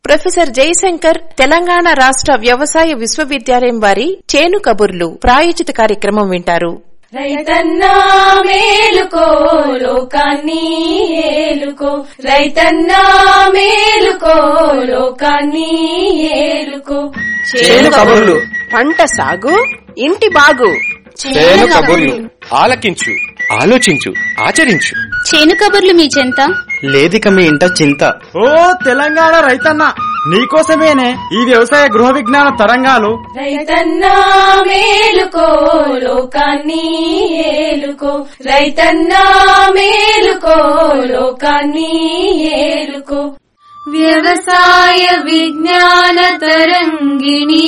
professor Jayashankar Telangana రాష్ట్ర వ్యవసాయ విశ్వవిద్యాలయం వారి చేను కబుర్లు ప్రాయోజిత కార్యక్రమం వింటారు రైతన్నా మేలుకో లోకాన్ని ఏలుకో రైతన్నా మేలుకో లోకాన్ని ఏలుకో చేను కబుర్లు పంట సాగు ఇంటి బాగు చేను కబుర్లు ఆలకించు ఆలోచించు ఆచరించు చేను కబుర్లు మీ చెంత లేదిక మీ ఇంట చింత ఓ తెలంగాణ రైతన్న నీకోసమేనే ఈ వ్యవసాయ గృహ విజ్ఞాన తరంగాలు రైతన్నా మేలుకో లోకాన్ని ఏలుకో రైతన్నా మేలుకో లోకాన్ని ఏలుకో వ్యవసాయ విజ్ఞాన తరంగిణి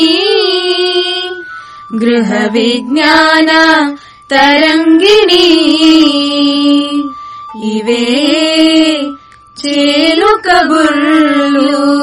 గృహ విజ్ఞాన తరంగిణి ఇవే చేలు కబుర్లు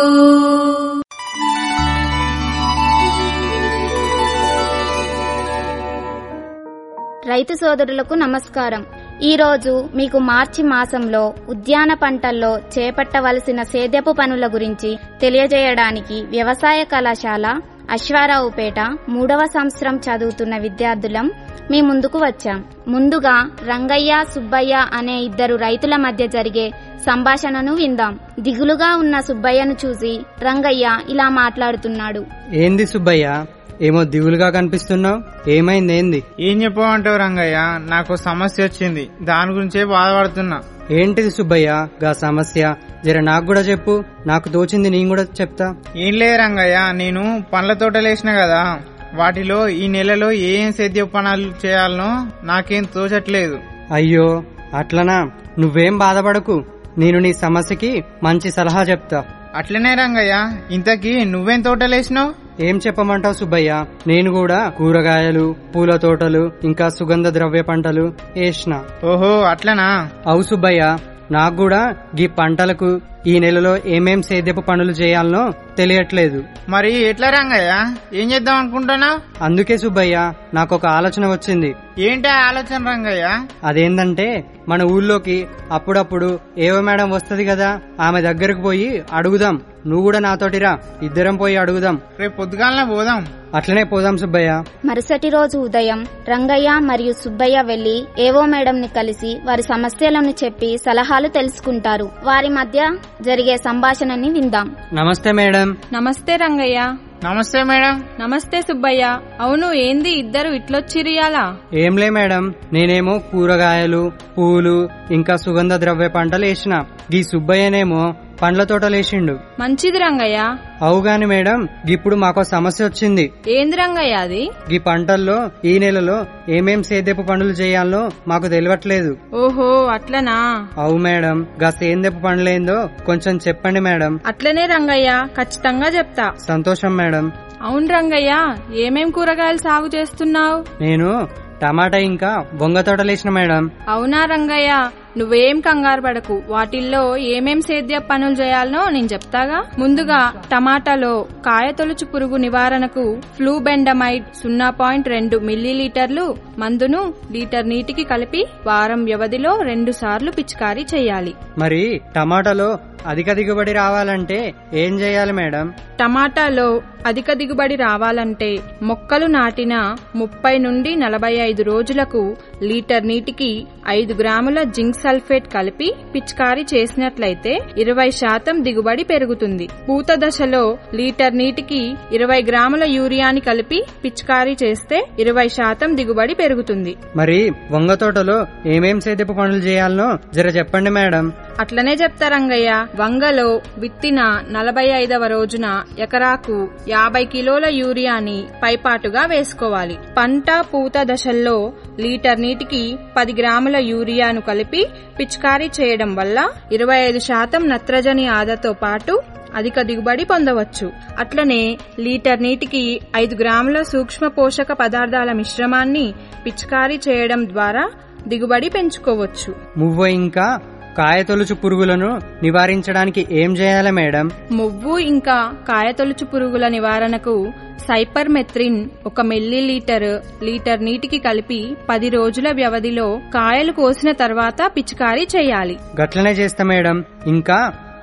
రైతు సోదరులకు నమస్కారం ఈ రోజు మీకు మార్చి మాసంలో ఉద్యాన పంటల్లో చేపట్టవలసిన సేద్యపు పనుల గురించి తెలియజేయడానికి వ్యవసాయ కళాశాల అశ్వారావుపేట మూడవ సంవత్సరం చదువుతున్న విద్యార్థులం మీ ముందుకు వచ్చాం ముందుగా రంగయ్య సుబ్బయ్య అనే ఇద్దరు రైతుల మధ్య జరిగే సంభాషణను విందాం దిగులుగా ఉన్న సుబ్బయ్యను చూసి రంగయ్య ఇలా మాట్లాడుతున్నాడు ఏంది సుబ్బయ్య ఏమో దిగులుగా కనిపిస్తున్నావు ఏమైంది ఏంది ఏం చెప్పమంటావు రంగయ్య నాకు సమస్య వచ్చింది దాని గురించే బాధపడుతున్నా ఏంటిది సుబ్బయ్య గా సమస్య జర నాకు కూడా చెప్పు నాకు తోచింది నేను కూడా చెప్తా ఏం లేదు రంగయ్య నేను పండ్ల తోటలేసిన కదా వాటిలో ఈ నెలలో ఏం సేద్య పనులు చేయాలనో నాకేం తోచట్లేదు అయ్యో అట్లనా నువ్వేం బాధపడకు నేను నీ సమస్యకి మంచి సలహా చెప్తా అట్లనే రంగయ్య ఇంతకీ నువ్వేం తోటలేసినావు ఏం చెప్పమంటావు సుబ్బయ్య నేను కూడా కూరగాయలు పూల తోటలు ఇంకా సుగంధ ద్రవ్య పంటలు వేసిన ఓహో అట్లనా అవు సుబ్బయ్య నాకు కూడా గీ పంటలకు ఈ నెలలో ఏమేం సేద్యపు పనులు చేయాలనో తెలియట్లేదు మరి ఎట్లా రంగయ్య ఏం చేద్దాం అనుకుంటున్నావు అందుకే సుబ్బయ్య నాకు ఒక ఆలోచన వచ్చింది ఏంటి ఆ ఆలోచన రంగయ్య అదేంటంటే మన ఊళ్ళోకి అప్పుడప్పుడు ఏవో మేడం వస్తది కదా ఆమె దగ్గరకు పోయి అడుగుదాం నువ్వు కూడా నాతోటి రా ఇద్దరం పోయి అడుగుదాం రేపు పొద్దుగాలనే పోదాం అట్లనే పోదాం సుబ్బయ్య మరుసటి రోజు ఉదయం రంగయ్య మరియు సుబ్బయ్య వెళ్లి ఏవో మేడంని కలిసి వారి సమస్యలను చెప్పి సలహాలు తెలుసుకుంటారు వారి మధ్య జరిగే సంభాషణని విందాం నమస్తే మేడం నమస్తే రంగయ్య నమస్తే మేడం నమస్తే సుబ్బయ్య అవును ఏంది ఇద్దరు ఇట్లొచ్చిరియాలా ఏంలే మేడం నేనేమో కూరగాయలు పూలు ఇంకా సుగంధ ద్రవ్య పంటలు వేసిన గీ సుబ్బయ్యనేమో పండ్ల తోటలేసిండు మంచిది రంగయ్య అవుగాని మేడం ఇప్పుడు మాకో సమస్య వచ్చింది ఏంది రంగయ్య అది గీ పంటల్లో ఈ నెలలో ఏమేం సేద్యపు పనులు చేయాలో మాకు తెలియట్లేదు ఓహో అట్లనా అవు మేడం గా సేంద్యపు పనులేందో కొంచెం చెప్పండి మేడం అట్లనే రంగయ్య ఖచ్చితంగా చెప్తా సంతోషం మేడం అవును రంగయ్య ఏమేం కూరగాయలు సాగు చేస్తున్నావు నేను టమాటా ఇంకా బొంగ తోటలేసిన మేడం అవునా రంగయ్య నువ్వేం కంగారు పడకు వాటిల్లో ఏమేం సేద్య పనులు చేయాలనో నేను చెప్తాగా ముందుగా టమాటాలో కాయ తొలుచు పురుగు నివారణకు ఫ్లూబెండమైడ్ సున్నా పాయింట్ రెండు మిల్లీలీటర్లు మందును లీటర్ నీటికి కలిపి వారం వ్యవధిలో రెండు సార్లు పిచికారీ చేయాలి మరి టమాటాలో అధిక దిగుబడి రావాలంటే ఏం చేయాలి మేడం టమాటాలో అధిక దిగుబడి రావాలంటే మొక్కలు నాటిన ముప్పై నుండి నలభై ఐదు రోజులకు లీటర్ నీటికి ఐదు గ్రాముల జింక్ సల్ఫేట్ కలిపి పిచికారీ చేసినట్లయితే ఇరవై శాతం దిగుబడి పెరుగుతుంది పూత దశలో లీటర్ నీటికి ఇరవై గ్రాముల యూరియాని కలిపి పిచికారీ చేస్తే ఇరవై శాతం దిగుబడి పెరుగుతుంది మరి వంగ తోటలో ఏమేం సేద్యపు పనులు చేయాలనో జర చెప్పండి మేడం అట్లనే చెప్తా రంగయ్య వంగలో విత్తిన నలభై ఐదవ రోజున ఎకరాకు యాభై కిలోల యూరియాని పైపాటుగా వేసుకోవాలి పంట పూత దశల్లో లీటర్ నీటికి పది గ్రాముల యూరియాను కలిపి పిచికారీ చేయడం వల్ల ఇరవై ఐదు శాతం నత్రజని ఆదాతో పాటు అధిక దిగుబడి పొందవచ్చు అట్లనే లీటర్ నీటికి ఐదు గ్రాముల సూక్ష్మ పోషక పదార్థాల మిశ్రమాన్ని పిచికారీ చేయడం ద్వారా దిగుబడి పెంచుకోవచ్చు మువ్వ ఇంకా కాయతొలుచు పురుగులను నివారించడానికి ఏం చేయాలి మేడం మువ్వు ఇంకా కాయతొలుచు పురుగుల నివారణకు సైపర్మెత్రిన్ ఒక మిల్లీ లీటర్ లీటర్ నీటికి కలిపి పది రోజుల వ్యవధిలో కాయలు కోసిన తర్వాత పిచికారీ చేయాలి గట్లనే చేస్తా మేడం ఇంకా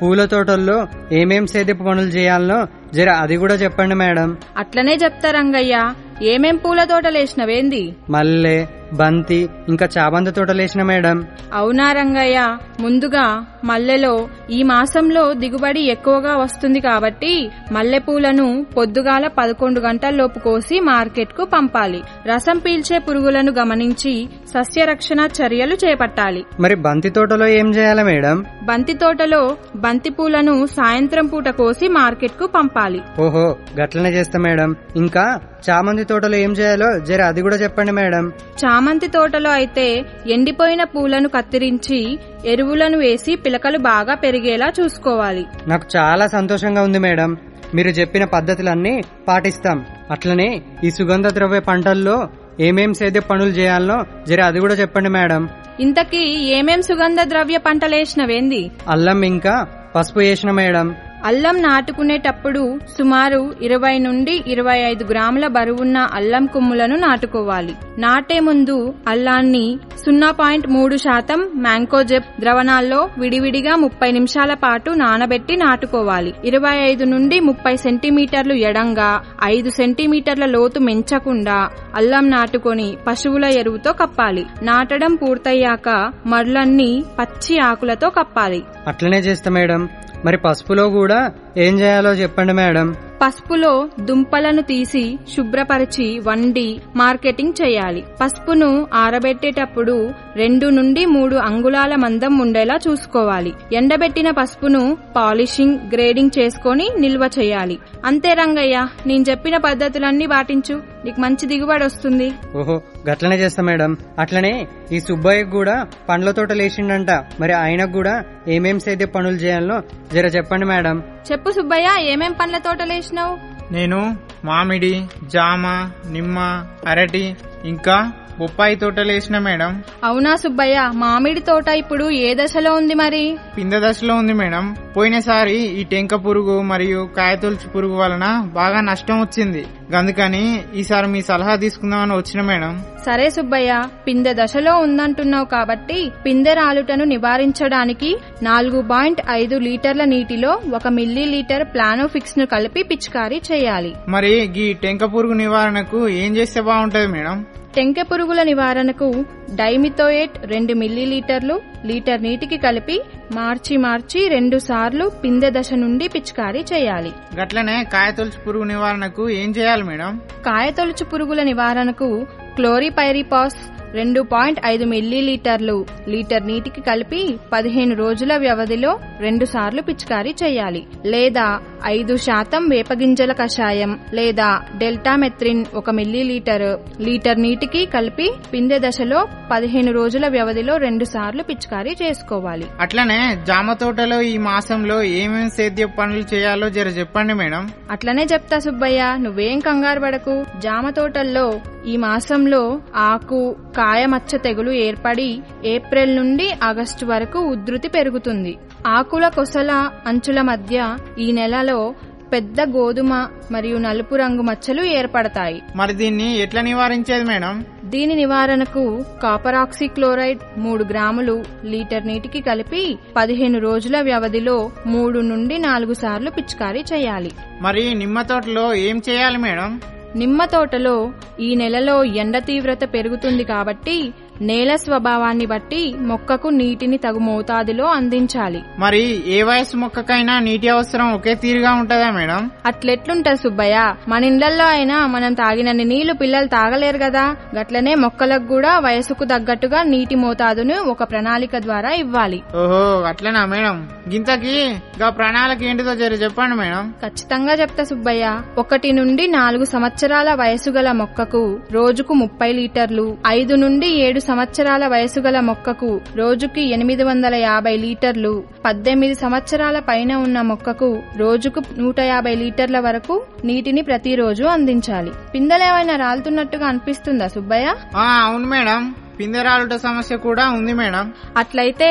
పూల తోటల్లో ఏమేం సేద్యపు పనులు చేయాలనో జర అది కూడా చెప్పండి మేడం అట్లనే చెప్తా రంగయ్య ఏమేం పూల తోటలేసినవేంది మల్లె బంతి ఇంకా చాబంతి తోటలేసిన మేడం అవునా రంగయ్య ముందుగా మల్లెలో ఈ మాసంలో దిగుబడి ఎక్కువగా వస్తుంది కాబట్టి మల్లెపూలను పొద్దుగాల పదకొండు గంటల్లోపు కోసి మార్కెట్కు పంపాలి రసం పీల్చే పురుగులను గమనించి సస్యరక్షణ చర్యలు చేపట్టాలి మరి బంతి తోటలో ఏం చేయాలి మేడం బంతి తోటలో బంతి పూలను సాయంత్రం పూట కోసి మార్కెట్కు పంపాలి ఓహో గట్లనే చేస్తా మేడం ఇంకా చామంతి తోటలో ఏం చేయాలో జర అది కూడా చెప్పండి మేడం చామంతి తోటలో అయితే ఎండిపోయిన పూలను కత్తిరించి ఎరువులను వేసి పిలకలు బాగా పెరిగేలా చూసుకోవాలి నాకు చాలా సంతోషంగా ఉంది మేడం మీరు చెప్పిన పద్ధతులన్నీ పాటిస్తాం అట్లనే ఈ సుగంధ ద్రవ్య పంటల్లో ఏమేం సేద్య పనులు చేయాలనో జర అది కూడా చెప్పండి మేడం ఇంతకీ ఏమేం సుగంధ ద్రవ్య పంటలేసినవేంది అల్లం ఇంకా పసుపు వేసిన మేడం అల్లం నాటుకునేటప్పుడు సుమారు ఇరవై నుండి ఇరవై ఐదు గ్రాముల బరువున్న అల్లం కొమ్ములను నాటుకోవాలి నాటే ముందు అల్లాన్ని సున్నా పాయింట్ మూడు శాతం మ్యాంకోజెబ్ ద్రవణాల్లో విడివిడిగా ముప్పై నిమిషాల పాటు నానబెట్టి నాటుకోవాలి ఇరవై ఐదు నుండి ముప్పై సెంటీమీటర్లు ఎడంగా ఐదు సెంటీమీటర్ల లోతు మెంచకుండా అల్లం నాటుకొని పశువుల ఎరువుతో కప్పాలి నాటడం పూర్తయ్యాక మరులన్నీ పచ్చి ఆకులతో కప్పాలి అట్లనే చేస్తా మేడం మరి పసుపులో కూడా ఏం చేయాలో చెప్పండి మేడం పసుపులో దుంపలను తీసి శుభ్రపరిచి వండి మార్కెటింగ్ చేయాలి పసుపును ఆరబెట్టేటప్పుడు రెండు నుండి మూడు అంగుళాల మందం ఉండేలా చూసుకోవాలి ఎండబెట్టిన పసుపును పాలిషింగ్ గ్రేడింగ్ చేసుకొని నిల్వ చేయాలి అంతే రంగయ్య నేను చెప్పిన పద్ధతులన్నీ పాటించు నీకు మంచి దిగుబడి వస్తుంది ఓహో గట్లనే చేస్తా మేడం అట్లనే ఈ సుబ్బయ్యకు కూడా పండ్ల తోట లేచిండంట మరి ఆయనకు కూడా ఏమేం సేద్య పనులు చేయాలనో జర చెప్పండి మేడం చెప్పు సుబ్బయ్య ఏమేం పండ్ల తోటలేసినావు నేను మామిడి జామ నిమ్మ అరటి ఇంకా బొప్పాయి తోటలు వేసిన మేడం అవునా సుబ్బయ్య మామిడి తోట ఇప్పుడు ఏ దశలో ఉంది మరి పింద దశలో ఉంది మేడం పోయినసారి ఈ టెంక పురుగు మరియు కాయతొలుచు పురుగు వలన బాగా నష్టం వచ్చింది అందుకని ఈసారి మీ సలహా తీసుకుందామని వచ్చిన మేడం సరే సుబ్బయ్య పిందె దశలో ఉందంటున్నావు కాబట్టి పిందె రాలుటను నివారించడానికి నాలుగు పాయింట్ ఐదు లీటర్ల నీటిలో ఒక మిల్లీ లీటర్ ప్లానోఫిక్స్ ను కలిపి పిచికారీ చేయాలి మరి ఈ టెంక పురుగు నివారణకు ఏం చేస్తే బాగుంటది మేడం టెంకె పురుగుల నివారణకు డైమిథోయేట్ రెండు మిల్లీలీటర్లు లీటర్ నీటికి కలిపి మార్చి మార్చి రెండు సార్లు పిందె దశ నుండి పిచికారీ చేయాలి గట్లనే కాయతొలుచు పురుగు నివారణకు ఏం చేయాలి మేడం కాయతొలుచు పురుగుల నివారణకు క్లోరిపైరిపాస్ రెండు పాయింట్ ఐదు మిల్లీలీటర్లు లీటర్ నీటికి కలిపి పదిహేను రోజుల వ్యవధిలో రెండు సార్లు పిచికారీ చేయాలి లేదా ఐదు శాతం వేపగింజల కషాయం లేదా డెల్టామెత్రిన్ ఒక మిల్లీలీటర్ లీటర్ నీటికి కలిపి పిందె దశలో పదిహేను రోజుల వ్యవధిలో రెండు సార్లు పిచికారీ చేసుకోవాలి అట్లనే జామ తోటలో ఈ మాసంలో ఏమేం సేద్య పనులు చేయాలో జర చెప్పండి మేడం అట్లనే చెప్తా సుబ్బయ్య నువ్వేం కంగారు పడకు జామ తోటల్లో ఈ మాసంలో ఆకు కాయమచ్చ తెగులు ఏర్పడి ఏప్రిల్ నుండి ఆగస్టు వరకు ఉధృతి పెరుగుతుంది ఆకుల కొసల అంచుల మధ్య ఈ నెలలో పెద్ద గోధుమ మరియు నలుపు రంగు మచ్చలు ఏర్పడతాయి మరి దీన్ని ఎట్లా నివారించేది మేడం దీని నివారణకు కాపరాక్సీ క్లోరైడ్ మూడు గ్రాములు లీటర్ నీటికి కలిపి పదిహేను రోజుల వ్యవధిలో మూడు నుండి నాలుగు సార్లు పిచికారీ చేయాలి మరి నిమ్మ తోటలో ఏం చేయాలి మేడం నిమ్మ తోటలో ఈ నెలలో ఎండ తీవ్రత పెరుగుతుంది కాబట్టి నేల స్వభావాన్ని బట్టి మొక్కకు నీటిని తగు మోతాదులో అందించాలి మరి ఏ వయసు మొక్కకైనా నీటి అవసరం ఒకే తీరుగా ఉంటుందా మేడం అట్లెట్లుంటది సుబ్బయ్య మన ఇండ్లల్లో అయినా మనం తాగినన్ని నీళ్లు పిల్లలు తాగలేరు కదా గట్లనే మొక్కలకు కూడా వయసుకు తగ్గట్టుగా నీటి మోతాదును ఒక ప్రణాళిక ద్వారా ఇవ్వాలి ఓహో అట్లనా మేడం గింతకి గా ప్రణాళిక ఏంటిదో జర చెప్పండి మేడం ఖచ్చితంగా చెప్తా సుబ్బయ్య ఒకటి నుండి నాలుగు సంవత్సరాల వయసు గల మొక్కకు రోజుకు ముప్పై లీటర్లు ఐదు నుండి ఏడు సంవత్సరాల వయసు గల మొక్కకు రోజుకి ఎనిమిది వందల యాభై లీటర్లు పద్దెనిమిది సంవత్సరాల పైన ఉన్న మొక్కకు రోజుకు నూట యాభై లీటర్ల వరకు నీటిని ప్రతిరోజు అందించాలి పిందెలేమైనా రాలుతున్నట్టుగా అనిపిస్తుందా సుబ్బయ్య ఆ అవును మేడం పిందెరాలుట సమస్య కూడా ఉంది మేడం అట్లయితే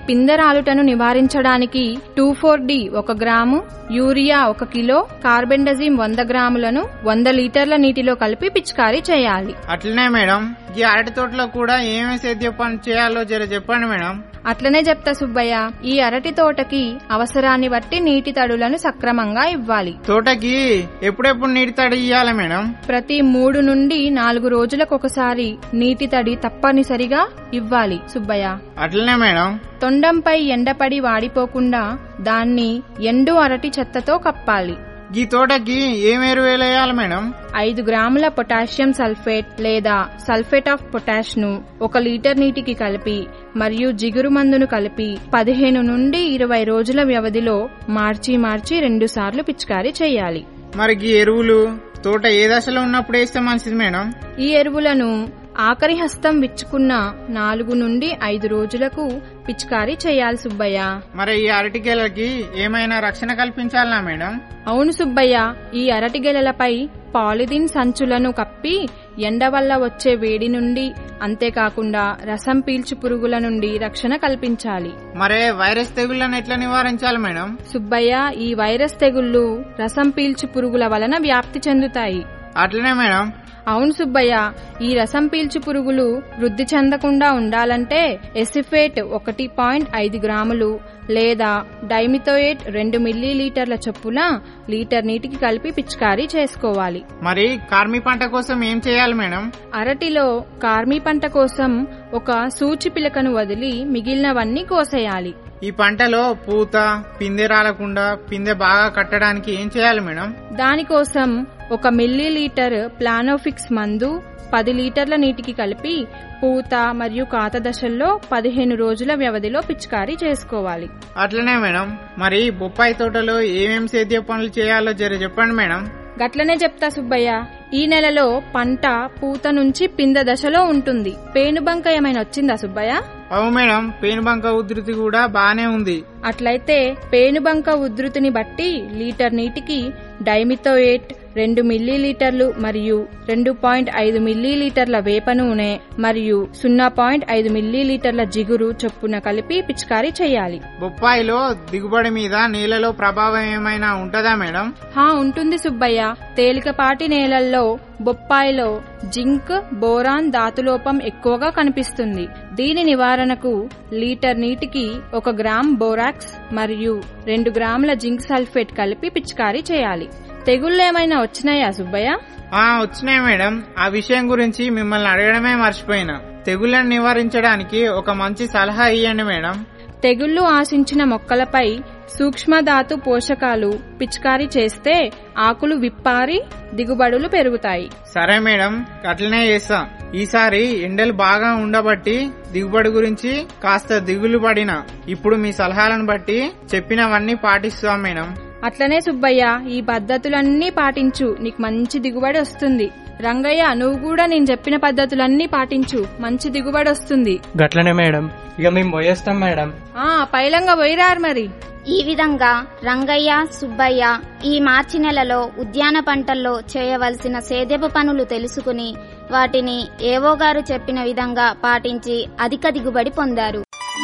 పిందెరాలుటను నివారించడానికి టూ ఫోర్ డి ఒక గ్రాము యూరియా ఒక కిలో కార్బెండజిమ్ వంద గ్రాములను వంద లీటర్ల నీటిలో కలిపి పిచికారీ చేయాలి అట్లనే మేడం ఈ అరటి తోటలో కూడా ఏమేమి సేద్య పని చేయాలో జర చెప్పండి మేడం అట్లనే చెప్తా సుబ్బయ్య ఈ అరటి తోటకి అవసరాన్ని బట్టి నీటి తడులను సక్రమంగా ఇవ్వాలి తోటకి ఎప్పుడెప్పుడు నీటి తడి ఇయ్యాలి మేడం ప్రతి మూడు నుండి నాలుగు రోజులకు ఒకసారి నీటి తడి తప్పనిసరిగా ఇవ్వాలి సుబ్బయ్య అట్లనే మేడం తొండంపై ఎండపడి వాడిపోకుండా దాన్ని ఎండు అరటి చెత్తతో కప్పాలి ఈ తోటకి ఏం ఎరువులు వేయాలి మేడం ఐదు గ్రాముల పొటాషియం సల్ఫేట్ లేదా సల్ఫేట్ ఆఫ్ పొటాష్ ను ఒక లీటర్ నీటికి కలిపి మరియు జిగురు మందును కలిపి పదిహేను నుండి ఇరవై రోజుల వ్యవధిలో మార్చి మార్చి రెండు సార్లు పిచికారీ చేయాలి మరి ఈ ఎరువులు తోట ఏ దశలో ఉన్నప్పుడు వేస్తే మంచిది మేడం ఈ ఎరువులను ఆఖరి హస్తం విచ్చుకున్న నాలుగు నుండి ఐదు రోజులకు పిచికారీ చేయాలి సుబ్బయ్య మరి ఈ అరటికేలకి ఏమైనా రక్షణ కల్పించాలనా మేడం అవును సుబ్బయ్య ఈ అరటి గెలలపై పాలిథిన్ సంచులను కప్పి ఎండ వల్ల వచ్చే వేడి నుండి అంతేకాకుండా రసం పీల్చు పురుగుల నుండి రక్షణ కల్పించాలి మరే వైరస్ తెగుళ్లను ఎట్లా నివారించాలి మేడం సుబ్బయ్య ఈ వైరస్ తెగుళ్లు రసం పీల్చు పురుగుల వలన వ్యాప్తి చెందుతాయి అట్లనే మేడం అవును సుబ్బయ్య ఈ రసం పీల్చు పురుగులు వృద్ధి చెందకుండా ఉండాలంటే ఎసిఫేట్ ఒకటి పాయింట్ ఐదు గ్రాములు లేదా డైమిథోయేట్ రెండు మిల్లీ లీటర్ల చొప్పున లీటర్ నీటికి కలిపి పిచికారీ చేసుకోవాలి మరి కార్మి పంట కోసం ఏం చేయాలి మేడం అరటిలో కార్మి పంట కోసం ఒక సూచి పిలకను వదిలి మిగిలినవన్నీ కోసేయాలి ఈ పంటలో పూత పిందె రాలకుండా పిందె బాగా కట్టడానికి ఏం చేయాలి మేడం దానికోసం ఒక మిల్లీ లీటర్ ప్లానోఫిక్స్ మందు పది లీటర్ల నీటికి కలిపి పూత మరియు కాత దశల్లో పదిహేను రోజుల వ్యవధిలో పిచికారీ చేసుకోవాలి అట్లనే మేడం మరి బొప్పాయి తోటలో ఏమేం సేద్య పనులు చేయాలో జర చెప్పండి మేడం గట్లనే చెప్తా సుబ్బయ్య ఈ నెలలో పంట పూత నుంచి పింద దశలో ఉంటుంది పేనుబంక ఏమైనా వచ్చిందా సుబ్బయ్య అవు మేడం పేనుబంక ఉధృతి కూడా బానే ఉంది అట్లయితే పేనుబంక ఉధృతిని బట్టి లీటర్ నీటికి డైమిథోయేట్ రెండు మిల్లీలీటర్లు మరియు రెండు పాయింట్ ఐదు మిల్లీలీటర్ల వేప నూనె మరియు సున్నా పాయింట్ ఐదు మిల్లీలీటర్ల జిగురు చొప్పున కలిపి పిచికారీ చేయాలి బొప్పాయిలో దిగుబడి మీద నేలలో ప్రభావం ఏమైనా ఉంటదా మేడం హా ఉంటుంది సుబ్బయ్య తేలికపాటి నేలల్లో బొప్పాయిలో జింక్ బోరాన్ ధాతులోపం ఎక్కువగా కనిపిస్తుంది దీని నివారణకు లీటర్ నీటికి ఒక గ్రామ్ బోరాక్స్ మరియు రెండు గ్రాముల జింక్ సల్ఫేట్ కలిపి పిచికారీ చేయాలి తెగుళ్ళు ఏమైనా వచ్చినాయా సుబ్బయ్య ఆ వచ్చినాయి మేడం ఆ విషయం గురించి మిమ్మల్ని అడగడమే మర్చిపోయినా తెగుళ్లను నివారించడానికి ఒక మంచి సలహా ఇవ్వండి మేడం తెగుళ్లు ఆశించిన మొక్కలపై సూక్ష్మధాతు పోషకాలు పిచికారీ చేస్తే ఆకులు విప్పారి దిగుబడులు పెరుగుతాయి సరే మేడం అట్లనే చేస్తాం ఈసారి ఎండలు బాగా ఉండబట్టి దిగుబడి గురించి కాస్త దిగులు పడిన ఇప్పుడు మీ సలహాలను బట్టి చెప్పినవన్నీ పాటిస్తాం మేడం అట్లనే సుబ్బయ్య ఈ పద్ధతులన్నీ పాటించు నీకు మంచి దిగుబడి వస్తుంది రంగయ్య నువ్వు కూడా నేను చెప్పిన పద్ధతులన్నీ పాటించు మంచి దిగుబడి వస్తుంది గట్లనే మేడం ఇక మేము పోయేస్తాం మేడం ఆ పైలంగా పోయిరారు మరి ఈ విధంగా రంగయ్య సుబ్బయ్య ఈ మార్చి నెలలో ఉద్యాన పంటల్లో చేయవలసిన సేద్యపు పనులు తెలుసుకుని వాటిని ఏవో గారు చెప్పిన విధంగా పాటించి అధిక దిగుబడి పొందారు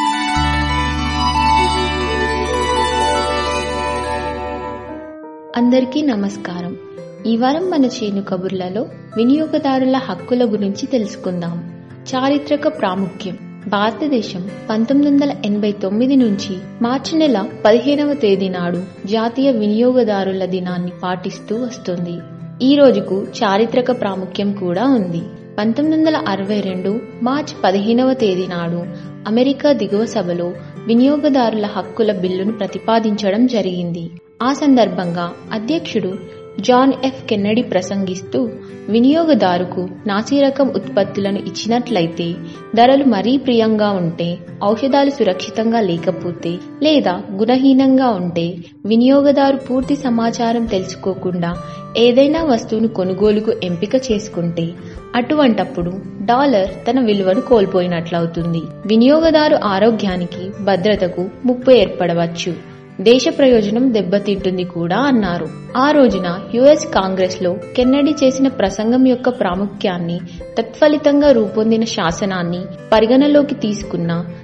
అందరికీ నమస్కారం ఈ వారం మన చేను కబుర్లలో వినియోగదారుల హక్కుల గురించి తెలుసుకుందాం చారిత్రక ప్రాముఖ్యం భారతదేశం పంతొమ్మిది వందల ఎనభై తొమ్మిది నుంచి మార్చి నెల పదిహేనవ తేదీ నాడు జాతీయ వినియోగదారుల దినాన్ని పాటిస్తూ వస్తుంది ఈ రోజుకు చారిత్రక ప్రాముఖ్యం కూడా ఉంది పంతొమ్మిది వందల అరవై రెండు మార్చ్ పదిహేనవ తేదీ నాడు అమెరికా దిగువ సభలో వినియోగదారుల హక్కుల బిల్లును ప్రతిపాదించడం జరిగింది ఆ సందర్భంగా అధ్యక్షుడు జాన్ ఎఫ్ కెన్నడీ ప్రసంగిస్తూ వినియోగదారుకు నాసిరకం ఉత్పత్తులను ఇచ్చినట్లయితే ధరలు మరీ ప్రియంగా ఉంటే ఔషధాలు సురక్షితంగా లేకపోతే లేదా గుణహీనంగా ఉంటే వినియోగదారు పూర్తి సమాచారం తెలుసుకోకుండా ఏదైనా వస్తువును కొనుగోలుకు ఎంపిక చేసుకుంటే అటువంటప్పుడు డాలర్ తన విలువను కోల్పోయినట్లవుతుంది వినియోగదారు ఆరోగ్యానికి భద్రతకు ముప్పు ఏర్పడవచ్చు దేశ ప్రయోజనం దెబ్బతింటుంది కూడా అన్నారు ఆ రోజున యుఎస్ కాంగ్రెస్ లో కెన్నడీ చేసిన ప్రసంగం యొక్క ప్రాముఖ్యాన్ని తత్ఫలితంగా రూపొందిన శాసనాన్ని పరిగణలోకి తీసుకున్న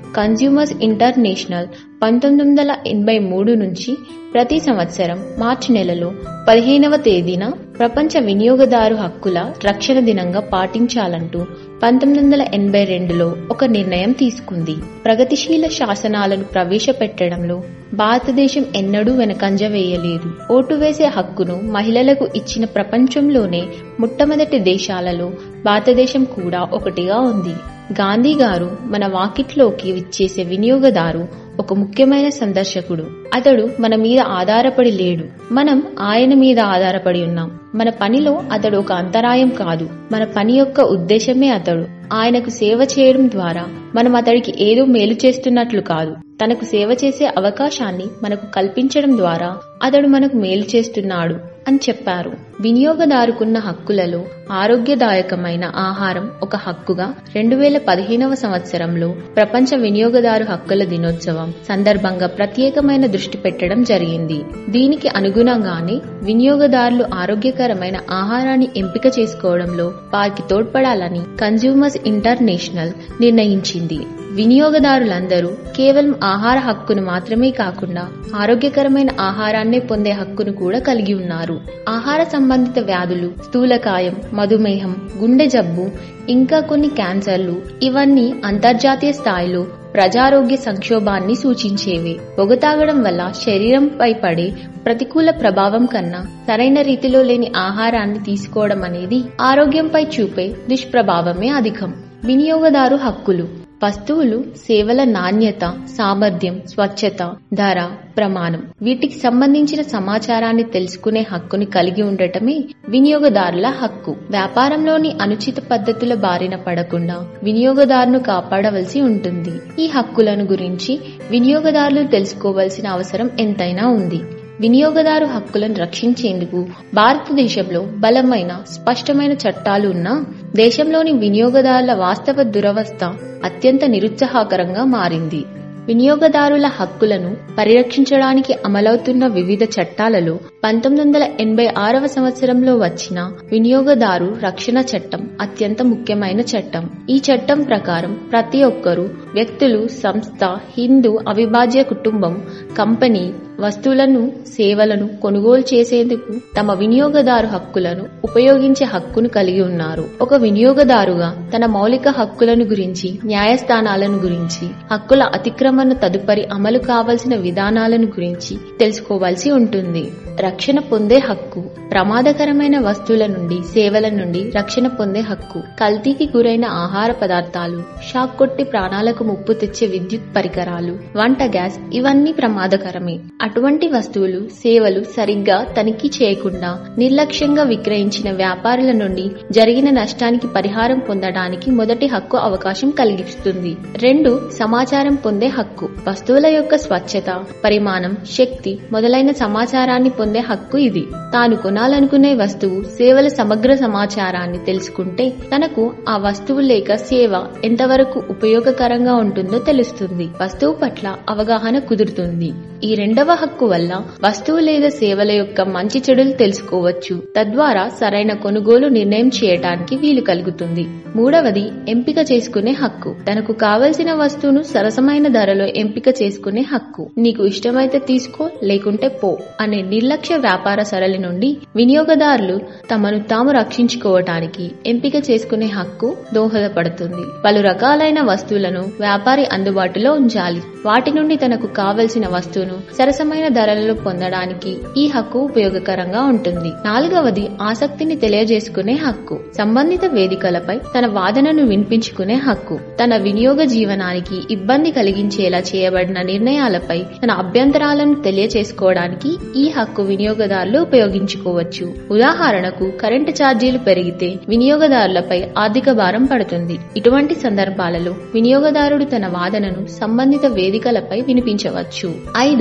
కన్స్యూమర్స్ ఇంటర్నేషనల్ పంతొమ్మిది వందల ఎనభై మూడు నుంచి ప్రతి సంవత్సరం మార్చి నెలలో పదిహేనవ తేదీన ప్రపంచ వినియోగదారు హక్కుల రక్షణ దినంగా పాటించాలంటూ పంతొమ్మిది వందల ఎనభై రెండులో ఒక నిర్ణయం తీసుకుంది ప్రగతిశీల శాసనాలను ప్రవేశపెట్టడంలో భారతదేశం ఎన్నడూ వెనకంజ వేయలేదు ఓటు వేసే హక్కును మహిళలకు ఇచ్చిన ప్రపంచంలోనే మొట్టమొదటి దేశాలలో భారతదేశం కూడా ఒకటిగా ఉంది గాంధీ గారు మన వాకిట్లోకి విచ్చేసే వినియోగదారు ఒక ముఖ్యమైన సందర్శకుడు అతడు మన మీద ఆధారపడి లేడు మనం ఆయన మీద ఆధారపడి ఉన్నాం మన పనిలో అతడు ఒక అంతరాయం కాదు మన పని యొక్క ఉద్దేశమే అతడు ఆయనకు సేవ చేయడం ద్వారా మనం అతడికి ఏదో మేలు చేస్తున్నట్లు కాదు తనకు సేవ చేసే అవకాశాన్ని మనకు కల్పించడం ద్వారా అతడు మనకు మేలు చేస్తున్నాడు అని చెప్పారు వినియోగదారుకున్న హక్కులలో ఆరోగ్యదాయకమైన ఆహారం ఒక హక్కుగా రెండు వేల పదిహేనవ సంవత్సరంలో ప్రపంచ వినియోగదారు హక్కుల దినోత్సవం సందర్భంగా ప్రత్యేకమైన దృష్టి పెట్టడం జరిగింది దీనికి అనుగుణంగానే వినియోగదారులు ఆరోగ్యకరమైన ఆహారాన్ని ఎంపిక చేసుకోవడంలో వారికి తోడ్పడాలని కన్స్యూమర్స్ ఇంటర్నేషనల్ నిర్ణయించింది వినియోగదారులందరూ కేవలం ఆహార హక్కును మాత్రమే కాకుండా ఆరోగ్యకరమైన ఆహారాన్నే పొందే హక్కును కూడా కలిగి ఉన్నారు ఆహార సంబంధిత వ్యాధులు స్థూలకాయం మధుమేహం గుండె జబ్బు ఇంకా కొన్ని క్యాన్సర్లు ఇవన్నీ అంతర్జాతీయ స్థాయిలో ప్రజారోగ్య సంక్షోభాన్ని సూచించేవి పొగ తాగడం వల్ల శరీరంపై పడే ప్రతికూల ప్రభావం కన్నా సరైన రీతిలో లేని ఆహారాన్ని తీసుకోవడం అనేది ఆరోగ్యంపై చూపే దుష్ప్రభావమే అధికం వినియోగదారు హక్కులు వస్తువులు సేవల నాణ్యత సామర్థ్యం స్వచ్ఛత ధర ప్రమాణం వీటికి సంబంధించిన సమాచారాన్ని తెలుసుకునే హక్కుని కలిగి ఉండటమే వినియోగదారుల హక్కు వ్యాపారంలోని అనుచిత పద్ధతుల బారిన పడకుండా వినియోగదారును కాపాడవలసి ఉంటుంది ఈ హక్కులను గురించి వినియోగదారులు తెలుసుకోవాల్సిన అవసరం ఎంతైనా ఉంది వినియోగదారు హక్కులను రక్షించేందుకు భారతదేశంలో బలమైన స్పష్టమైన చట్టాలు ఉన్నా దేశంలోని వినియోగదారుల వాస్తవ దురవస్థ అత్యంత నిరుత్సాహకరంగా మారింది వినియోగదారుల హక్కులను పరిరక్షించడానికి అమలవుతున్న వివిధ చట్టాలలో పంతొమ్మిది వందల ఎనభై ఆరవ సంవత్సరంలో వచ్చిన వినియోగదారు రక్షణ చట్టం అత్యంత ముఖ్యమైన చట్టం ఈ చట్టం ప్రకారం ప్రతి ఒక్కరూ వ్యక్తులు సంస్థ హిందూ అవిభాజ్య కుటుంబం కంపెనీ వస్తువులను సేవలను కొనుగోలు చేసేందుకు తమ వినియోగదారు హక్కులను ఉపయోగించే హక్కును కలిగి ఉన్నారు ఒక వినియోగదారుగా తన మౌలిక హక్కులను గురించి న్యాయస్థానాలను గురించి హక్కుల అతిక్రమణ తదుపరి అమలు కావలసిన విధానాలను గురించి తెలుసుకోవాల్సి ఉంటుంది రక్షణ పొందే హక్కు ప్రమాదకరమైన వస్తువుల నుండి సేవల నుండి రక్షణ పొందే హక్కు కల్తీకి గురైన ఆహార పదార్థాలు షాక్ కొట్టి ప్రాణాలకు ముప్పు తెచ్చే విద్యుత్ పరికరాలు వంట గ్యాస్ ఇవన్నీ ప్రమాదకరమే అటువంటి వస్తువులు సేవలు సరిగ్గా తనిఖీ చేయకుండా నిర్లక్ష్యంగా విక్రయించిన వ్యాపారుల నుండి జరిగిన నష్టానికి పరిహారం పొందడానికి మొదటి హక్కు అవకాశం కలిగిస్తుంది రెండు సమాచారం పొందే హక్కు వస్తువుల యొక్క స్వచ్ఛత పరిమాణం శక్తి మొదలైన సమాచారాన్ని పొందే హక్కు ఇది తాను కొనాలనుకునే వస్తువు సేవల సమగ్ర సమాచారాన్ని తెలుసుకుంటే తనకు ఆ వస్తువు లేక సేవ ఎంతవరకు ఉపయోగకరంగా ఉంటుందో తెలుస్తుంది వస్తువు పట్ల అవగాహన కుదురుతుంది ఈ రెండవ హక్కు వల్ల వస్తువు లేదా సేవల యొక్క మంచి చెడులు తెలుసుకోవచ్చు తద్వారా సరైన కొనుగోలు నిర్ణయం చేయటానికి వీలు కలుగుతుంది మూడవది ఎంపిక చేసుకునే హక్కు తనకు కావలసిన వస్తువును సరసమైన ధరలో ఎంపిక చేసుకునే హక్కు నీకు ఇష్టమైతే తీసుకో లేకుంటే పో అనే నిర్లక్ష్య వ్యాపార సరళి నుండి వినియోగదారులు తమను తాము రక్షించుకోవటానికి ఎంపిక చేసుకునే హక్కు దోహదపడుతుంది పలు రకాలైన వస్తువులను వ్యాపారి అందుబాటులో ఉంచాలి వాటి నుండి తనకు కావలసిన వస్తువును సరసమైన ధరలలో పొందడానికి ఈ హక్కు ఉపయోగకరంగా ఉంటుంది నాలుగవది ఆసక్తిని తెలియజేసుకునే హక్కు సంబంధిత వేదికలపై తన వాదనను వినిపించుకునే హక్కు తన వినియోగ జీవనానికి ఇబ్బంది కలిగించేలా చేయబడిన నిర్ణయాలపై తన అభ్యంతరాలను తెలియచేసుకోవడానికి ఈ హక్కు వినియోగదారులు ఉపయోగించుకోవచ్చు ఉదాహరణకు కరెంటు ఛార్జీలు పెరిగితే వినియోగదారులపై ఆర్థిక భారం పడుతుంది ఇటువంటి సందర్భాలలో వినియోగదారుడు తన వాదనను సంబంధిత వేదికలపై వినిపించవచ్చు ఐదు పరిహార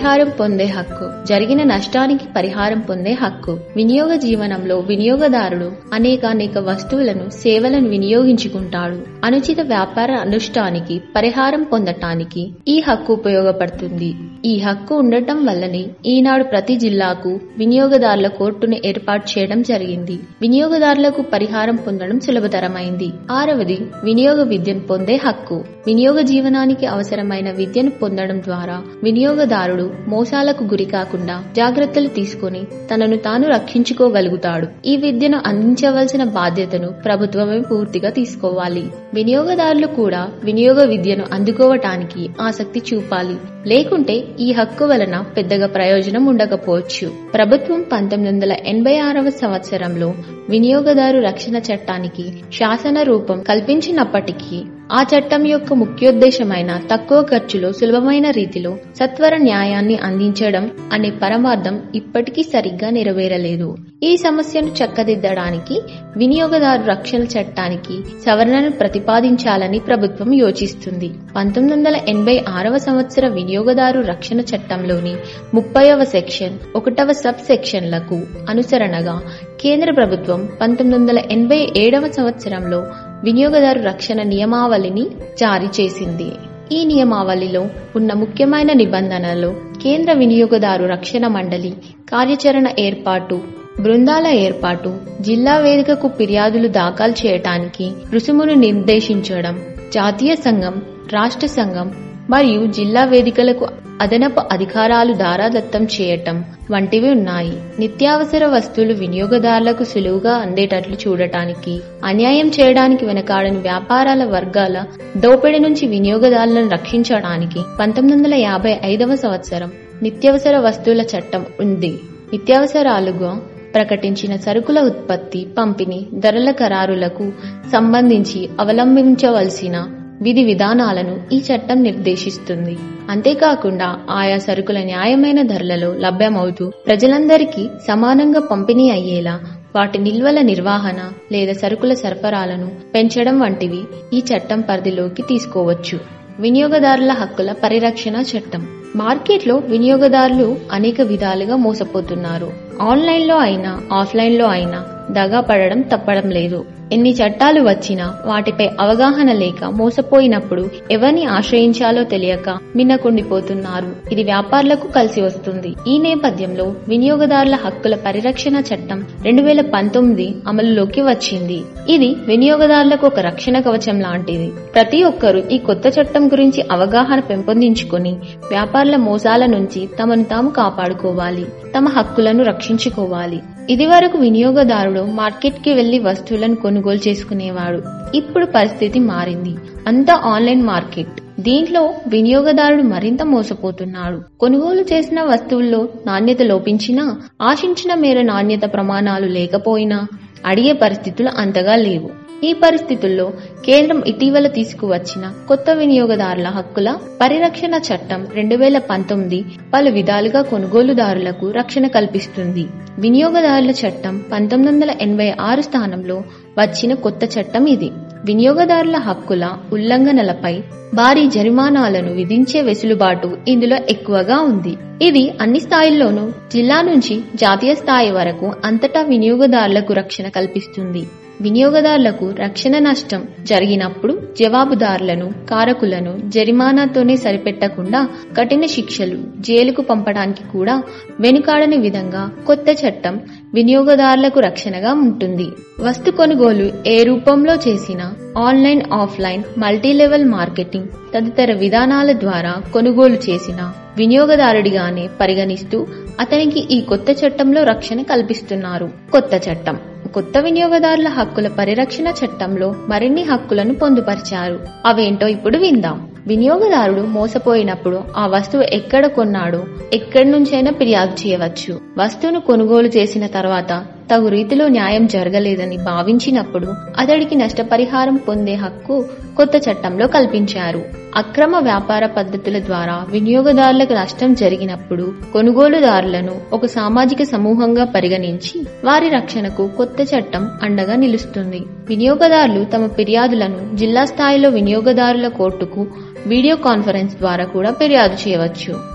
పరిహారం పొందే హక్కు జరిగిన నష్టానికి పరిహారం పొందే హక్కు వినియోగ జీవనంలో వినియోగదారుడు అనేకానేక వస్తువులను సేవలను వినియోగించుకుంటాడు అనుచిత వ్యాపార అనుష్ఠానికి పరిహారం పొందటానికి ఈ హక్కు ఉపయోగపడుతుంది ఈ హక్కు ఉండటం వల్లనే ఈనాడు ప్రతి జిల్లాకు వినియోగదారుల కోర్టును ఏర్పాటు చేయడం జరిగింది వినియోగదారులకు పరిహారం పొందడం సులభతరమైంది ఆరవది వినియోగ విద్యను పొందే హక్కు వినియోగ జీవనానికి అవసరమైన విద్యను పొందడం ద్వారా వినియోగదారుడు మోసాలకు గురి కాకుండా జాగ్రత్తలు తీసుకొని తనను తాను రక్షించుకోగలుగుతాడు ఈ విద్యను అందించవలసిన బాధ్యతను ప్రభుత్వమే పూర్తిగా తీసుకోవాలి వినియోగదారులు కూడా వినియోగ విద్యను అందుకోవటానికి ఆసక్తి చూపాలి లేకుంటే ఈ హక్కు వలన పెద్దగా ప్రయోజనం ఉండకపోవచ్చు ప్రభుత్వం పంతొమ్మిది వందల ఎనభై ఆరవ సంవత్సరంలో వినియోగదారు రక్షణ చట్టానికి శాసన రూపం కల్పించినప్పటికీ ఆ చట్టం యొక్క ముఖ్యోద్దేశమైన తక్కువ ఖర్చులో సులభమైన రీతిలో సత్వర న్యాయాన్ని అందించడం అనే పరమార్థం ఇప్పటికీ సరిగ్గా నెరవేరలేదు ఈ సమస్యను చక్కదిద్దడానికి వినియోగదారు రక్షణ చట్టానికి సవరణను ప్రతిపాదించాలని ప్రభుత్వం యోచిస్తుంది పంతొమ్మిది వందల ఎనభై ఆరవ సంవత్సర వినియోగదారు రక్షణ చట్టంలోని ముప్పైవ సెక్షన్ ఒకటవ సబ్ సెక్షన్లకు అనుసరణగా కేంద్ర ప్రభుత్వం పంతొమ్మిది వందల ఎనభై ఏడవ సంవత్సరంలో వినియోగదారు రక్షణ నియమావళిని జారీ చేసింది ఈ నియమావళిలో ఉన్న ముఖ్యమైన నిబంధనలు కేంద్ర వినియోగదారు రక్షణ మండలి కార్యాచరణ ఏర్పాటు బృందాల ఏర్పాటు జిల్లా వేదికకు ఫిర్యాదులు దాఖలు చేయటానికి రుసుమును నిర్దేశించడం జాతీయ సంఘం రాష్ట్ర సంఘం మరియు జిల్లా వేదికలకు అదనపు అధికారాలు దారాదత్తం చేయటం వంటివి ఉన్నాయి నిత్యావసర వస్తువులు వినియోగదారులకు సులువుగా అందేటట్లు చూడటానికి అన్యాయం చేయడానికి వెనకాడని వ్యాపారాల వర్గాల దోపిడీ నుంచి వినియోగదారులను రక్షించడానికి పంతొమ్మిది వందల యాభై ఐదవ సంవత్సరం నిత్యావసర వస్తువుల చట్టం ఉంది నిత్యావసరాలుగా ప్రకటించిన సరుకుల ఉత్పత్తి పంపిణీ ధరల ఖరారులకు సంబంధించి అవలంబించవలసిన విధి విధానాలను ఈ చట్టం నిర్దేశిస్తుంది అంతేకాకుండా ఆయా సరుకుల న్యాయమైన ధరలలో లభ్యమవుతూ ప్రజలందరికీ సమానంగా పంపిణీ అయ్యేలా వాటి నిల్వల నిర్వహణ లేదా సరుకుల సరఫరాలను పెంచడం వంటివి ఈ చట్టం పరిధిలోకి తీసుకోవచ్చు వినియోగదారుల హక్కుల పరిరక్షణ చట్టం మార్కెట్లో వినియోగదారులు అనేక విధాలుగా మోసపోతున్నారు ఆన్లైన్లో అయినా ఆఫ్లైన్లో అయినా దగా పడడం తప్పడం లేదు ఎన్ని చట్టాలు వచ్చినా వాటిపై అవగాహన లేక మోసపోయినప్పుడు ఎవరిని ఆశ్రయించాలో తెలియక మిన్నకుండిపోతున్నారు ఇది వ్యాపారులకు కలిసి వస్తుంది ఈ నేపథ్యంలో వినియోగదారుల హక్కుల పరిరక్షణ చట్టం రెండు వేల పంతొమ్మిది అమలులోకి వచ్చింది ఇది వినియోగదారులకు ఒక రక్షణ కవచం లాంటిది ప్రతి ఒక్కరూ ఈ కొత్త చట్టం గురించి అవగాహన పెంపొందించుకొని వ్యాపారుల మోసాల నుంచి తమను తాము కాపాడుకోవాలి తమ హక్కులను రక్షించుకోవాలి ఇదివరకు వినియోగదారుడు మార్కెట్కి వెళ్లి వస్తువులను కొనుగోలు చేసుకునేవాడు ఇప్పుడు పరిస్థితి మారింది అంతా ఆన్లైన్ మార్కెట్ దీంట్లో వినియోగదారుడు మరింత మోసపోతున్నాడు కొనుగోలు చేసిన వస్తువుల్లో నాణ్యత లోపించినా ఆశించిన మేర నాణ్యత ప్రమాణాలు లేకపోయినా అడిగే పరిస్థితులు అంతగా లేవు ఈ పరిస్థితుల్లో కేంద్రం ఇటీవల తీసుకువచ్చిన కొత్త వినియోగదారుల హక్కుల పరిరక్షణ చట్టం రెండు వేల పంతొమ్మిది పలు విధాలుగా కొనుగోలుదారులకు రక్షణ కల్పిస్తుంది వినియోగదారుల చట్టం పంతొమ్మిది వందల ఎనభై ఆరు స్థానంలో వచ్చిన కొత్త చట్టం ఇది వినియోగదారుల హక్కుల ఉల్లంఘనలపై భారీ జరిమానాలను విధించే వెసులుబాటు ఇందులో ఎక్కువగా ఉంది ఇది అన్ని స్థాయిల్లోనూ జిల్లా నుంచి జాతీయ స్థాయి వరకు అంతటా వినియోగదారులకు రక్షణ కల్పిస్తుంది వినియోగదారులకు రక్షణ నష్టం జరిగినప్పుడు జవాబుదారులను కారకులను జరిమానాతోనే సరిపెట్టకుండా కఠిన శిక్షలు జైలుకు పంపడానికి కూడా వెనుకాడని విధంగా కొత్త చట్టం వినియోగదారులకు రక్షణగా ఉంటుంది వస్తు కొనుగోలు ఏ రూపంలో చేసినా ఆన్లైన్ ఆఫ్లైన్ మల్టీలెవెల్ మార్కెటింగ్ తదితర విధానాల ద్వారా కొనుగోలు చేసిన వినియోగదారుడిగానే పరిగణిస్తూ అతనికి ఈ కొత్త చట్టంలో రక్షణ కల్పిస్తున్నారు కొత్త చట్టం కొత్త వినియోగదారుల హక్కుల పరిరక్షణ చట్టంలో మరిన్ని హక్కులను పొందుపరిచారు అవేంటో ఇప్పుడు విందాం వినియోగదారుడు మోసపోయినప్పుడు ఆ వస్తువు ఎక్కడ కొన్నాడో ఎక్కడి నుంచైనా ఫిర్యాదు చేయవచ్చు వస్తువును కొనుగోలు చేసిన తర్వాత తగు రీతిలో న్యాయం జరగలేదని భావించినప్పుడు అతడికి నష్టపరిహారం పొందే హక్కు కొత్త చట్టంలో కల్పించారు అక్రమ వ్యాపార పద్ధతుల ద్వారా వినియోగదారులకు నష్టం జరిగినప్పుడు కొనుగోలుదారులను ఒక సామాజిక సమూహంగా పరిగణించి వారి రక్షణకు కొత్త చట్టం అండగా నిలుస్తుంది వినియోగదారులు తమ ఫిర్యాదులను జిల్లా స్థాయిలో వినియోగదారుల కోర్టుకు వీడియో కాన్ఫరెన్స్ ద్వారా కూడా ఫిర్యాదు చేయవచ్చు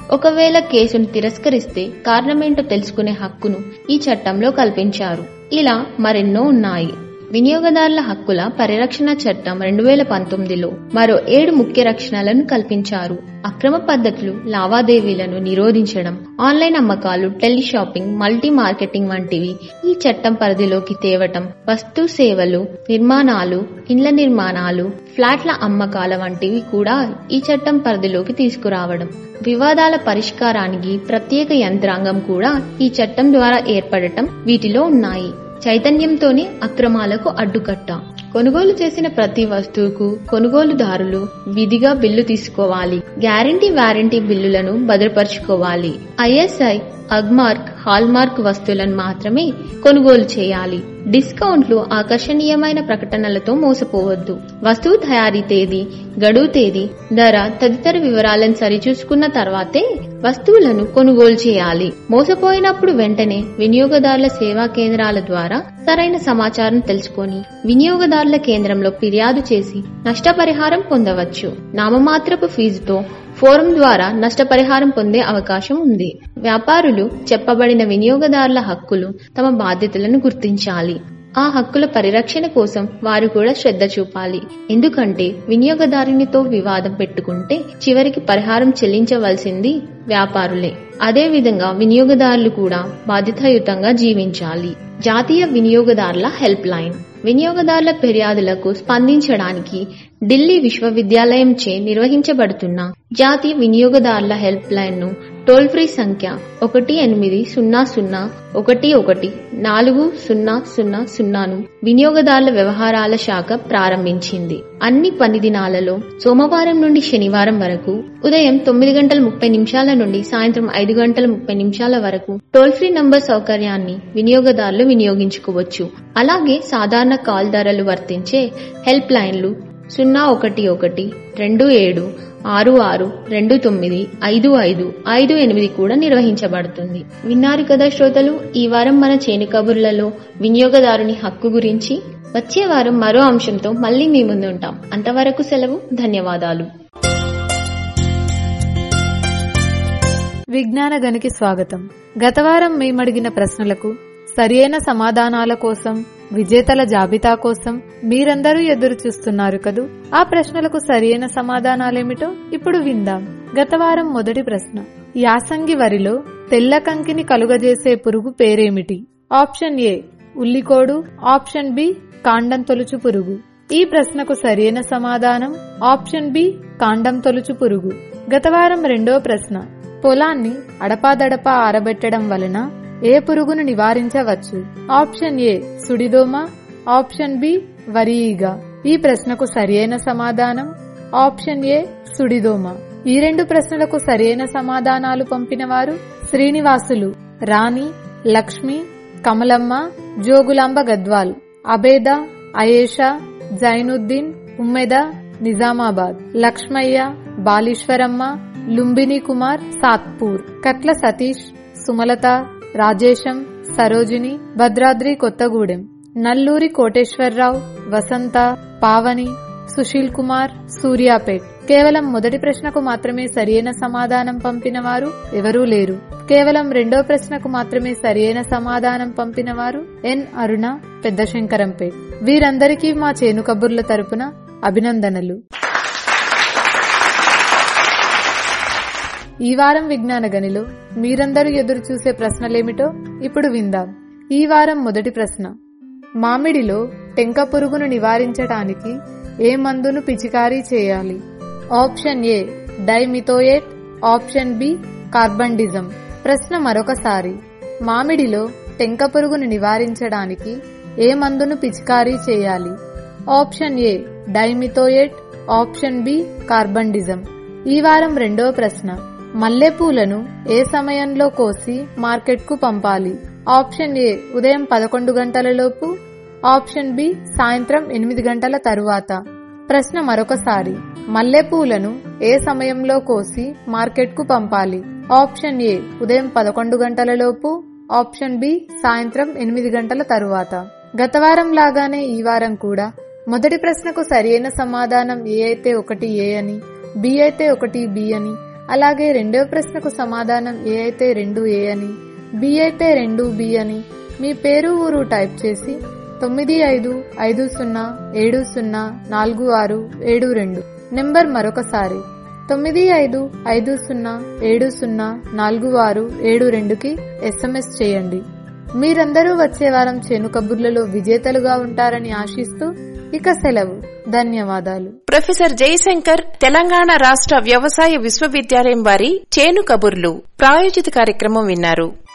ఒకవేళ కేసును తిరస్కరిస్తే కారణమేంటో తెలుసుకునే హక్కును ఈ చట్టంలో కల్పించారు ఇలా మరెన్నో ఉన్నాయి వినియోగదారుల హక్కుల పరిరక్షణ చట్టం రెండు వేల పంతొమ్మిదిలో మరో ఏడు ముఖ్య రక్షణలను కల్పించారు అక్రమ పద్ధతులు లావాదేవీలను నిరోధించడం ఆన్లైన్ అమ్మకాలు టెలి షాపింగ్ మల్టీ మార్కెటింగ్ వంటివి ఈ చట్టం పరిధిలోకి తేవటం వస్తు సేవలు నిర్మాణాలు ఇండ్ల నిర్మాణాలు ఫ్లాట్ల అమ్మకాల వంటివి కూడా ఈ చట్టం పరిధిలోకి తీసుకురావడం వివాదాల పరిష్కారానికి ప్రత్యేక యంత్రాంగం కూడా ఈ చట్టం ద్వారా ఏర్పడటం వీటిలో ఉన్నాయి చైతన్యంతోనే అక్రమాలకు అడ్డుకట్ట కొనుగోలు చేసిన ప్రతి వస్తువుకు కొనుగోలుదారులు విధిగా బిల్లు తీసుకోవాలి గ్యారంటీ వారంటీ బిల్లులను భద్రపరుచుకోవాలి ఐఎస్ఐ అగ్మార్క్ హాల్మార్క్ వస్తువులను మాత్రమే కొనుగోలు చేయాలి డిస్కౌంట్లు ఆకర్షణీయమైన ప్రకటనలతో మోసపోవద్దు వస్తువు తయారీ తేదీ గడువు తేదీ ధర తదితర వివరాలను సరిచూసుకున్న తర్వాతే వస్తువులను కొనుగోలు చేయాలి మోసపోయినప్పుడు వెంటనే వినియోగదారుల సేవా కేంద్రాల ద్వారా సరైన సమాచారం తెలుసుకొని వినియోగదారుల కేంద్రంలో ఫిర్యాదు చేసి నష్టపరిహారం పొందవచ్చు నామమాత్రపు ఫీజుతో ఫోరం ద్వారా నష్టపరిహారం పొందే అవకాశం ఉంది వ్యాపారులు చెప్పబడిన వినియోగదారుల హక్కులు తమ బాధ్యతలను గుర్తించాలి ఆ హక్కుల పరిరక్షణ కోసం వారు కూడా శ్రద్ధ చూపాలి ఎందుకంటే వినియోగదారునితో వివాదం పెట్టుకుంటే చివరికి పరిహారం చెల్లించవలసింది వ్యాపారులే అదేవిధంగా వినియోగదారులు కూడా బాధ్యతాయుతంగా జీవించాలి జాతీయ వినియోగదారుల హెల్ప్ లైన్ వినియోగదారుల ఫిర్యాదులకు స్పందించడానికి ఢిల్లీ విశ్వవిద్యాలయంచే నిర్వహించబడుతున్న జాతీయ వినియోగదారుల హెల్ప్ లైన్ ను టోల్ ఫ్రీ సంఖ్య ఒకటి ఎనిమిది సున్నా సున్నా ఒకటి ఒకటి నాలుగు సున్నా సున్నా సున్నాను వినియోగదారుల వ్యవహారాల శాఖ ప్రారంభించింది అన్ని పని దినాలలో సోమవారం నుండి శనివారం వరకు ఉదయం తొమ్మిది గంటల ముప్పై నిమిషాల నుండి సాయంత్రం ఐదు గంటల ముప్పై నిమిషాల వరకు టోల్ ఫ్రీ నంబర్ సౌకర్యాన్ని వినియోగదారులు వినియోగించుకోవచ్చు అలాగే సాధారణ కాల్ ధరలు వర్తించే హెల్ప్ లైన్లు సున్నా ఒకటి ఒకటి రెండు ఏడు ఆరు ఆరు రెండు తొమ్మిది ఐదు ఐదు ఐదు ఎనిమిది కూడా నిర్వహించబడుతుంది విన్నారు కదా శ్రోతలు ఈ వారం మన చేను కబుర్లలో వినియోగదారుని హక్కు గురించి వచ్చే వారం మరో అంశంతో మళ్ళీ మీ ముందుంటాం అంతవరకు సెలవు ధన్యవాదాలు విజ్ఞాన గనికి స్వాగతం గతవారం మేమడిగిన ప్రశ్నలకు సరియైన సమాధానాల కోసం విజేతల జాబితా కోసం మీరందరూ ఎదురు చూస్తున్నారు కదూ ఆ ప్రశ్నలకు సరియైన సమాధానాలేమిటో ఇప్పుడు విందాం గతవారం మొదటి ప్రశ్న యాసంగి వరిలో తెల్ల కంకిని కలుగజేసే పురుగు పేరేమిటి ఆప్షన్ ఏ ఉల్లికోడు ఆప్షన్ బి కాండం తొలుచు పురుగు ఈ ప్రశ్నకు సరైన సమాధానం ఆప్షన్ బి కాండం తొలుచు పురుగు గతవారం రెండో ప్రశ్న పొలాన్ని అడపాదడపా ఆరబెట్టడం వలన ఏ పురుగును నివారించవచ్చు ఆప్షన్ ఏ సుడిదోమ ఆప్షన్ బి వరీగ ఈ ప్రశ్నకు సరియైన సమాధానం ఆప్షన్ ఏ సుడిదోమ ఈ రెండు ప్రశ్నలకు సరియైన సమాధానాలు పంపిన వారు శ్రీనివాసులు రాణి లక్ష్మి కమలమ్మ జోగులాంబ గద్వాల్ అబేద అయేషా జైనుద్దీన్ ఉమ్మెద నిజామాబాద్ లక్ష్మయ్య బాలీశ్వరమ్మ లుంబిని కుమార్ సాత్పూర్ కట్ల సతీష్ సుమలత రాజేశం సరోజిని భద్రాద్రి కొత్తగూడెం నల్లూరి కోటేశ్వరరావు వసంత పావని సుశీల్ కుమార్ సూర్యాపేట్ కేవలం మొదటి ప్రశ్నకు మాత్రమే సరియైన సమాధానం పంపిన వారు ఎవరూ లేరు కేవలం రెండో ప్రశ్నకు మాత్రమే సరియైన సమాధానం పంపిన వారు ఎన్ అరుణ పెద్దశంకరంపేట్ వీరందరికీ మా చేను కబుర్ల తరపున అభినందనలు ఈ వారం విజ్ఞాన గనిలో మీరందరూ ఎదురు చూసే ప్రశ్నలేమిటో ఇప్పుడు విందాం ఈ వారం మొదటి ప్రశ్న మామిడిలో టెంక పురుగును నివారించడానికి ఏ మందును పిచికారీ చేయాలి option A dimethoate option B carbendazim ప్రశ్న మరొకసారి మామిడిలో టెంక పురుగును నివారించడానికి ఏ మందును పిచికారీ చేయాలి option A dimethoate option B carbendazim ఈ వారం రెండో ప్రశ్న మల్లెపూలను ఏ సమయంలో కోసి మార్కెట్కు పంపాలి ఆప్షన్ ఏ ఉదయం పదకొండు గంటలలోపు ఆప్షన్ బి సాయంత్రం ఎనిమిది గంటల తరువాత ప్రశ్న మరొకసారి మల్లెపూలను ఏ సమయంలో కోసి మార్కెట్కు పంపాలి ఆప్షన్ ఏ ఉదయం పదకొండు గంటలలోపు ఆప్షన్ బి సాయంత్రం ఎనిమిది గంటల తరువాత గతవారం లాగానే ఈ వారం కూడా మొదటి ప్రశ్నకు సరియైన సమాధానం ఏ అయితే ఒకటి ఏ అని బి అయితే ఒకటి బి అని అలాగే రెండవ ప్రశ్నకు సమాధానం ఏ అయితే రెండు ఏ అని బి అయితే రెండు బి అని మీ పేరు ఊరు టైప్ చేసి తొమ్మిది ఐదు ఐదు సున్నా ఏడు సున్నా నాలుగు ఆరు ఏడు రెండు నెంబర్ మరొకసారి తొమ్మిది ఐదు ఐదు సున్నా ఏడు సున్నా నాలుగు ఆరు ఏడు రెండుకి ఎస్ఎంఎస్ చేయండి మీరందరూ వచ్చే వారం చేను కబుర్లలో విజేతలుగా ఉంటారని ఆశిస్తూ ఇక సెలవు ధన్యవాదాలు ప్రొఫెసర్ జయశంకర్ తెలంగాణ రాష్ట్ర వ్యవసాయ విశ్వవిద్యాలయం వారి చేను కబుర్లు ప్రాయోజిత కార్యక్రమం విన్నారు